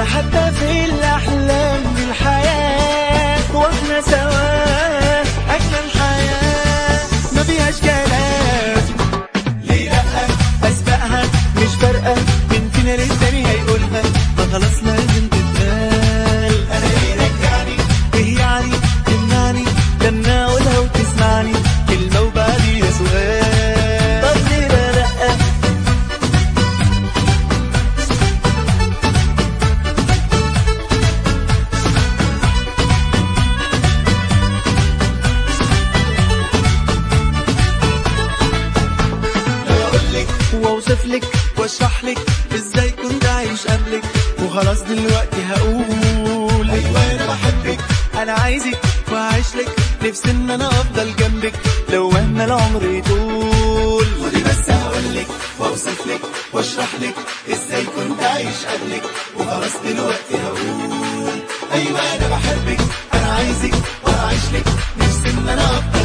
حتى في الأحلام بالحياة واحنا سوا أجمل حياة ما فيهاش كلام ليه لأ أسبقها مش فارقة من فينا للتاني هيقولها ما خلاص لازم تتقال أنا إيه رجعني إيه يعني تمنعني لما أقولها وتسمعني كلمة وبعديها سؤال طب ليه لا لأ اقولك واوصف لك واشرح لك ازاي كنت عايش قبلك وخلاص دلوقتي هقول ايوه انا بحبك انا عايزك وعايش لك نفسي ان انا افضل جنبك لو مهما العمر يطول خدي بس هقولك واوصف لك واشرح لك ازاي كنت عايش قبلك وخلاص دلوقتي هقول ايوه انا بحبك انا عايزك وعايش لك نفسي ان انا افضل